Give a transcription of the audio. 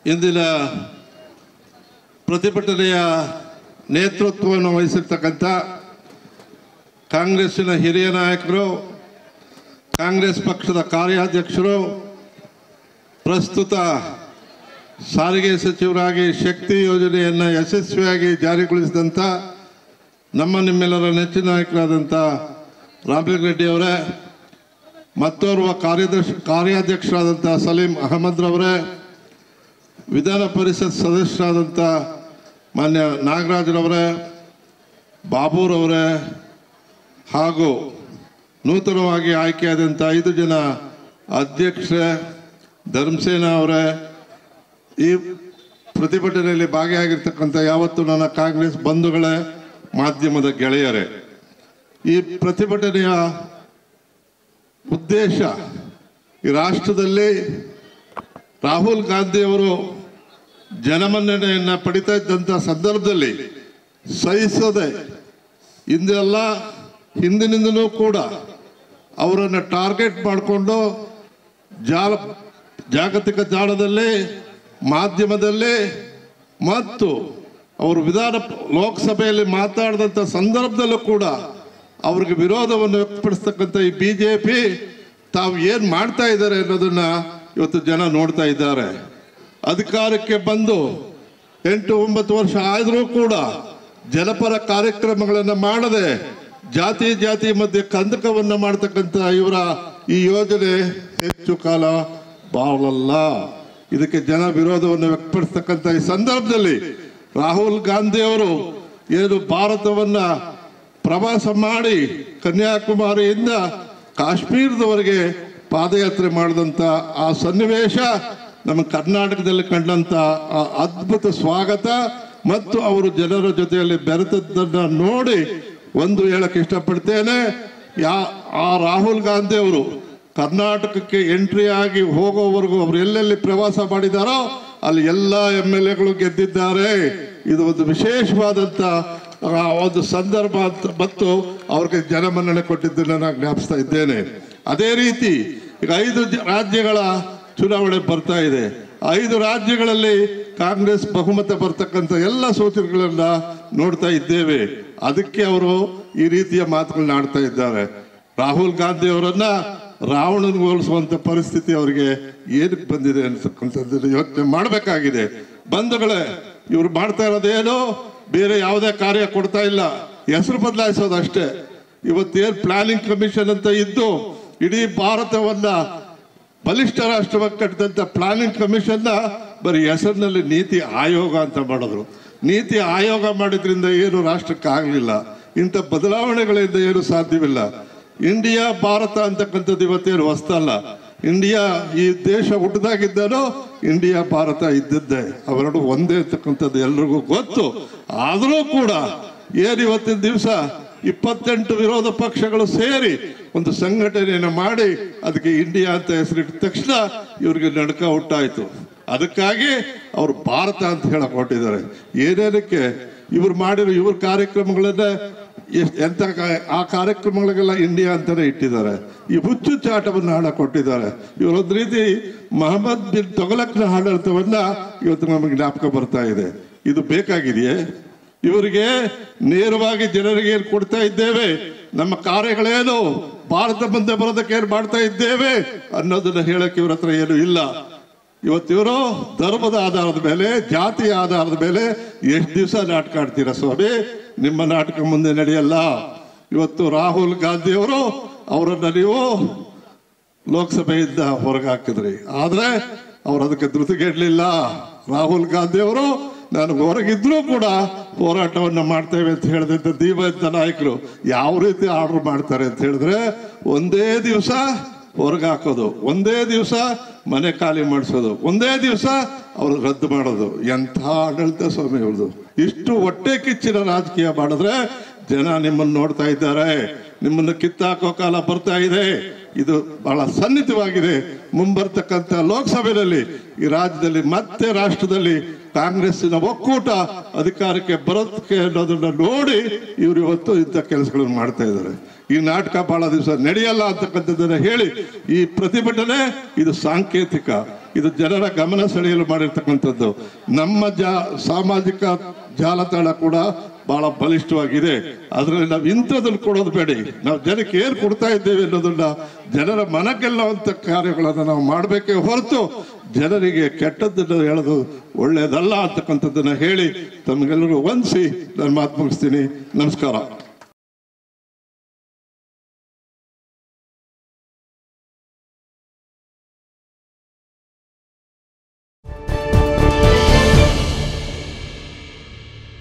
ಇಂದಿನ ಪ್ರತಿಭಟನೆಯ ನೇತೃತ್ವವನ್ನು ವಹಿಸಿರ್ತಕ್ಕಂಥ ಕಾಂಗ್ರೆಸ್ಸಿನ ಹಿರಿಯ ನಾಯಕರು ಕಾಂಗ್ರೆಸ್ ಪಕ್ಷದ ಕಾರ್ಯಾಧ್ಯಕ್ಷರು ಪ್ರಸ್ತುತ ಸಾರಿಗೆ ಸಚಿವರಾಗಿ ಶಕ್ತಿ ಯೋಜನೆಯನ್ನು ಯಶಸ್ವಿಯಾಗಿ ಜಾರಿಗೊಳಿಸಿದಂಥ ನಮ್ಮ ನಿಮ್ಮೆಲ್ಲರ ನೆಚ್ಚಿನ ನಾಯಕರಾದಂಥ ರಾಮಲಿಂಗ ಅವರೇ ಮತ್ತೋರ್ವ ಕಾರ್ಯದರ್ಶಿ ಕಾರ್ಯಾಧ್ಯಕ್ಷರಾದಂಥ ಸಲೀಂ ಅಹಮದ್ರವರೇ ವಿಧಾನ ಪರಿಷತ್ ಸದಸ್ಯರಾದಂಥ ಮಾನ್ಯ ನಾಗರಾಜ್ರವರೇ ಬಾಬುರವರೇ ಹಾಗೂ ನೂತನವಾಗಿ ಆಯ್ಕೆಯಾದಂಥ ಐದು ಜನ ಅಧ್ಯಕ್ಷರೇ ಧರ್ಮಸೇನಾ ಅವರೇ ಈ ಪ್ರತಿಭಟನೆಯಲ್ಲಿ ಭಾಗಿಯಾಗಿರ್ತಕ್ಕಂಥ ಯಾವತ್ತು ನನ್ನ ಕಾಂಗ್ರೆಸ್ ಬಂಧುಗಳೇ ಮಾಧ್ಯಮದ ಗೆಳೆಯರೇ ಈ ಪ್ರತಿಭಟನೆಯ ಉದ್ದೇಶ ಈ ರಾಷ್ಟ್ರದಲ್ಲಿ ರಾಹುಲ್ ಗಾಂಧಿಯವರು ಜನಮನ್ನಣೆಯನ್ನು ಪಡಿತಾ ಇದ್ದಂಥ ಸಂದರ್ಭದಲ್ಲಿ ಸಹಿಸದೆ ಇಂದೆಲ್ಲ ಹಿಂದಿನಿಂದಲೂ ಕೂಡ ಅವರನ್ನು ಟಾರ್ಗೆಟ್ ಮಾಡಿಕೊಂಡು ಜಾಲ ಜಾಗತಿಕ ಜಾಲದಲ್ಲಿ ಮಾಧ್ಯಮದಲ್ಲಿ ಮತ್ತು ಅವರು ವಿಧಾನ ಲೋಕಸಭೆಯಲ್ಲಿ ಮಾತಾಡಿದಂಥ ಸಂದರ್ಭದಲ್ಲೂ ಕೂಡ ಅವ್ರಿಗೆ ವಿರೋಧವನ್ನು ವ್ಯಕ್ತಪಡಿಸ್ತಕ್ಕಂಥ ಈ ಬಿ ಜೆ ಪಿ ತಾವು ಏನು ಮಾಡ್ತಾ ಇದ್ದಾರೆ ಅನ್ನೋದನ್ನ ಇವತ್ತು ಜನ ನೋಡ್ತಾ ಇದ್ದಾರೆ ಅಧಿಕಾರಕ್ಕೆ ಬಂದು ಎಂಟು ಒಂಬತ್ತು ವರ್ಷ ಆದರೂ ಕೂಡ ಜನಪರ ಕಾರ್ಯಕ್ರಮಗಳನ್ನು ಮಾಡದೆ ಜಾತಿ ಜಾತಿ ಮಧ್ಯೆ ಕಂದಕವನ್ನು ಮಾಡ್ತಕ್ಕಂಥ ಇವರ ಈ ಯೋಜನೆ ಹೆಚ್ಚು ಕಾಲ ಬಾಳಲ್ಲ ಇದಕ್ಕೆ ಜನ ವಿರೋಧವನ್ನು ವ್ಯಕ್ತಪಡಿಸ್ತಕ್ಕಂಥ ಈ ಸಂದರ್ಭದಲ್ಲಿ ರಾಹುಲ್ ಗಾಂಧಿ ಅವರು ಏನು ಭಾರತವನ್ನ ಪ್ರವಾಸ ಮಾಡಿ ಕನ್ಯಾಕುಮಾರಿಯಿಂದ ಕಾಶ್ಮೀರದವರೆಗೆ ಪಾದಯಾತ್ರೆ ಮಾಡಿದಂಥ ಆ ಸನ್ನಿವೇಶ ನಮ್ಮ ಕರ್ನಾಟಕದಲ್ಲಿ ಕಂಡಂಥ ಆ ಅದ್ಭುತ ಸ್ವಾಗತ ಮತ್ತು ಅವರು ಜನರ ಜೊತೆಯಲ್ಲಿ ಬೆರೆತದ್ದನ್ನು ನೋಡಿ ಒಂದು ಹೇಳಕ್ಕೆ ಇಷ್ಟಪಡ್ತೇನೆ ಯಾ ಆ ರಾಹುಲ್ ಗಾಂಧಿ ಅವರು ಕರ್ನಾಟಕಕ್ಕೆ ಎಂಟ್ರಿ ಆಗಿ ಹೋಗೋವರೆಗೂ ಅವರು ಎಲ್ಲೆಲ್ಲಿ ಪ್ರವಾಸ ಮಾಡಿದಾರೋ ಅಲ್ಲಿ ಎಲ್ಲ ಎಮ್ ಎಲ್ ಎಗಳು ಗೆದ್ದಿದ್ದಾರೆ ಇದು ಒಂದು ವಿಶೇಷವಾದಂಥ ಆ, ಒಂದು ಸಂದರ್ಭ ಅಂತ ಮತ್ತು ಅವ್ರಿಗೆ ಜನಮನ್ನಣೆ ಕೊಟ್ಟಿದ್ದನ್ನು ನಾನು ಜ್ಞಾಪಿಸ್ತಾ ಇದ್ದೇನೆ ಅದೇ ರೀತಿ ಈಗ ಐದು ಜ- ರಾಜ್ಯಗಳ ಚುನಾವಣೆ ಬರ್ತಾ ಇದೆ ಐದು ರಾಜ್ಯಗಳಲ್ಲಿ ಕಾಂಗ್ರೆಸ್ ಬಹುಮತ ಬರ್ತಕ್ಕಂಥ ಎಲ್ಲ ಸೂಚನೆಗಳನ್ನ ನೋಡ್ತಾ ಇದ್ದೇವೆ ಅದಕ್ಕೆ ಅವರು ಈ ರೀತಿಯ ಮಾತುಗಳನ್ನ ಆಡ್ತಾ ಇದ್ದಾರೆ ರಾಹುಲ್ ಗಾಂಧಿ ಅವರನ್ನ ರಾವಣನಿಗೋಲಿಸುವಂತ ಪರಿಸ್ಥಿತಿ ಅವರಿಗೆ ಏನಕ್ಕೆ ಬಂದಿದೆ ಅಂತಕ್ಕಂಥದ್ದನ್ನು ಯೋಚನೆ ಮಾಡಬೇಕಾಗಿದೆ ಬಂಧುಗಳೇ ಇವರು ಮಾಡ್ತಾ ಇರೋದೇನೋ ಬೇರೆ ಯಾವುದೇ ಕಾರ್ಯ ಕೊಡ್ತಾ ಇಲ್ಲ ಹೆಸರು ಬದಲಾಯಿಸೋದು ಅಷ್ಟೇ ಇವತ್ತೇನು ಪ್ಲಾನಿಂಗ್ ಕಮಿಷನ್ ಅಂತ ಇದ್ದು ಇಡೀ ಭಾರತವನ್ನ ಬಲಿಷ್ಠ ರಾಷ್ಟ್ರವಾಗಿ ಕಟ್ಟಿದಂಥ ಪ್ಲಾನಿಂಗ್ ಕಮಿಷನ್ನ ಬರೀ ಹೆಸರಿನಲ್ಲಿ ನೀತಿ ಆಯೋಗ ಅಂತ ಮಾಡಿದ್ರು ನೀತಿ ಆಯೋಗ ಮಾಡಿದ್ರಿಂದ ಏನು ರಾಷ್ಟ್ರಕ್ಕೆ ಆಗಲಿಲ್ಲ ಇಂಥ ಬದಲಾವಣೆಗಳಿಂದ ಏನು ಸಾಧ್ಯವಿಲ್ಲ ಇಂಡಿಯಾ ಭಾರತ ಅಂತಕ್ಕಂಥದ್ದು ಇವತ್ತೇನು ಹೊಸ್ತಲ್ಲ ಇಂಡಿಯಾ ಈ ದೇಶ ಹುಟ್ಟದಾಗಿದ್ದಾನೋ ಇಂಡಿಯಾ ಭಾರತ ಇದ್ದದ್ದೇ ಅವೆರಡು ಒಂದೇ ಅಂತಕ್ಕಂಥದ್ದು ಎಲ್ರಿಗೂ ಗೊತ್ತು ಆದರೂ ಕೂಡ ಏನು ಇವತ್ತಿನ ದಿವಸ ಇಪ್ಪತ್ತೆಂಟು ವಿರೋಧ ಪಕ್ಷಗಳು ಸೇರಿ ಒಂದು ಸಂಘಟನೆಯನ್ನು ಮಾಡಿ ಅದಕ್ಕೆ ಇಂಡಿಯಾ ಅಂತ ಹೆಸರಿಟ್ಟ ತಕ್ಷಣ ಇವರಿಗೆ ನಡ್ಕ ಹುಟ್ಟಾಯ್ತು ಅದಕ್ಕಾಗಿ ಅವರು ಭಾರತ ಅಂತ ಹೇಳಕ್ ಹೊರಟಿದ್ದಾರೆ ಏನೇನಕ್ಕೆ ಇವ್ರು ಮಾಡಿರೋ ಇವ್ರ ಕಾರ್ಯಕ್ರಮಗಳನ್ನ ಎಷ್ಟ್ ಎಂತ ಕಾ- ಆ ಕಾರ್ಯಕ್ರಮಗಳಿಗೆಲ್ಲ ಇಂಡಿಯಾ ಅಂತಾನೆ ಇಟ್ಟಿದ್ದಾರೆ ಈ ಹುಚ್ಚು ಚಾಟವನ್ನು ಹಾಡ ಕೊಟ್ಟಿದ್ದಾರೆ ಇವರೊಂದು ರೀತಿ ಮಹಮ್ಮದ್ ಬಿನ್ ತೊಗಲಕ್ನ ಆಡಳಿತವನ್ನ ಇವತ್ತು ನಮಗೆ ಜ್ಞಾಪಕ ಬರ್ತಾ ಇದೆ ಇದು ಬೇಕಾಗಿದೆಯೇ ಇವರಿಗೆ ನೇರವಾಗಿ ಜನರಿಗೆ ಏನು ಕೊಡ್ತಾ ಇದ್ದೇವೆ ನಮ್ಮ ಕಾರ್ಯಗಳೇನು ಭಾರತ ಮುಂದೆ ಬರೋದಕ್ಕೆ ಏನು ಮಾಡ್ತಾ ಇದ್ದೇವೆ ಅನ್ನೋದನ್ನ ಹೇಳಕ್ಕೆ ಇವ್ರ ಹತ್ರ ಏನು ಇಲ್ಲ ಇವತ್ತಿವರು ಧರ್ಮದ ಆಧಾರದ ಮೇಲೆ ಜಾತಿಯ ಆಧಾರದ ಮೇಲೆ ಎಷ್ಟು ದಿವಸ ನಾಟಕ ಆಡ್ತೀರಾ ಸ್ವಾಮಿ ನಿಮ್ಮ ನಾಟಕ ಮುಂದೆ ನಡೆಯಲ್ಲ ಇವತ್ತು ರಾಹುಲ್ ಗಾಂಧಿ ಅವರು ಅವರನ್ನ ನೀವು ಲೋಕಸಭೆಯಿಂದ ಹೊರಗೆ ಹಾಕಿದ್ರಿ ಆದ್ರೆ ಅವ್ರು ಅದಕ್ಕೆ ಧೃತಿಗೆಡ್ಲಿಲ್ಲ ರಾಹುಲ್ ಗಾಂಧಿ ಅವರು ನಾನು ಹೊರಗಿದ್ರೂ ಕೂಡ ಹೋರಾಟವನ್ನು ಮಾಡ್ತೇವೆ ಅಂತ ಹೇಳಿದಂತ ಧೀಮಂತ ನಾಯಕರು ಯಾವ ರೀತಿ ಆರ್ಡರ್ ಮಾಡ್ತಾರೆ ಅಂತ ಹೇಳಿದ್ರೆ ಒಂದೇ ದಿವಸ ಹೊರಗೆ ಹಾಕೋದು ಒಂದೇ ದಿವಸ ಮನೆ ಖಾಲಿ ಮಾಡಿಸೋದು ಒಂದೇ ದಿವಸ ಅವರು ರದ್ದು ಮಾಡೋದು ಎಂಥ ಆಡಳಿತ ಸ್ವಾಮಿ ಅವ್ರದ್ದು ಇಷ್ಟು ಹೊಟ್ಟೆ ಕಿಚ್ಚಿನ ರಾಜಕೀಯ ಮಾಡಿದ್ರೆ ಜನ ನಿಮ್ಮನ್ನು ನೋಡ್ತಾ ಇದ್ದಾರೆ ನಿಮ್ಮನ್ನು ಕಿತ್ತಾಕೋ ಕಾಲ ಬರ್ತಾ ಇದೆ ಇದು ಬಹಳ ಸನ್ನಿಹಿತವಾಗಿದೆ ಮುಂಬರ್ತಕ್ಕಂಥ ಲೋಕಸಭೆಯಲ್ಲಿ ಈ ರಾಜ್ಯದಲ್ಲಿ ಮತ್ತೆ ರಾಷ್ಟ್ರದಲ್ಲಿ ಕಾಂಗ್ರೆಸ್ಸಿನ ಒಕ್ಕೂಟ ಅಧಿಕಾರಕ್ಕೆ ಬರೋದಕ್ಕೆ ಅನ್ನೋದನ್ನ ನೋಡಿ ಇವರು ಇವತ್ತು ಇಂಥ ಕೆಲಸಗಳನ್ನು ಮಾಡ್ತಾ ಇದ್ದಾರೆ ಈ ನಾಟಕ ಬಹಳ ದಿವಸ ನಡೆಯಲ್ಲ ಅಂತಕ್ಕಂಥದ್ದನ್ನ ಹೇಳಿ ಈ ಪ್ರತಿಭಟನೆ ಇದು ಸಾಂಕೇತಿಕ ಇದು ಜನರ ಗಮನ ಸೆಳೆಯಲು ಮಾಡಿರ್ತಕ್ಕಂಥದ್ದು ನಮ್ಮ ಜಾ ಸಾಮಾಜಿಕ ಜಾಲತಾಣ ಕೂಡ ಬಹಳ ಬಲಿಷ್ಠವಾಗಿದೆ ಅದರಲ್ಲಿ ನಾವು ಇಂಥದನ್ನು ಕೊಡೋದು ಬೇಡಿ ನಾವು ಜನಕ್ಕೆ ಏನು ಕೊಡ್ತಾ ಇದ್ದೇವೆ ಅನ್ನೋದನ್ನ ಜನರ ಮನ ಗೆಲ್ಲುವಂಥ ಕಾರ್ಯಗಳನ್ನು ನಾವು ಮಾಡಬೇಕೇ ಹೊರತು ಜನರಿಗೆ ಕೆಟ್ಟದ್ದನ್ನು ಹೇಳೋದು ಒಳ್ಳೆಯದಲ್ಲ ಅಂತಕ್ಕಂಥದ್ದನ್ನು ಹೇಳಿ ತಮಗೆಲ್ಲರಿಗೂ ವಂದಿಸಿ ನಾನು ಮಾತು ಮುಗಿಸ್ತೀನಿ ನಮಸ್ಕಾರ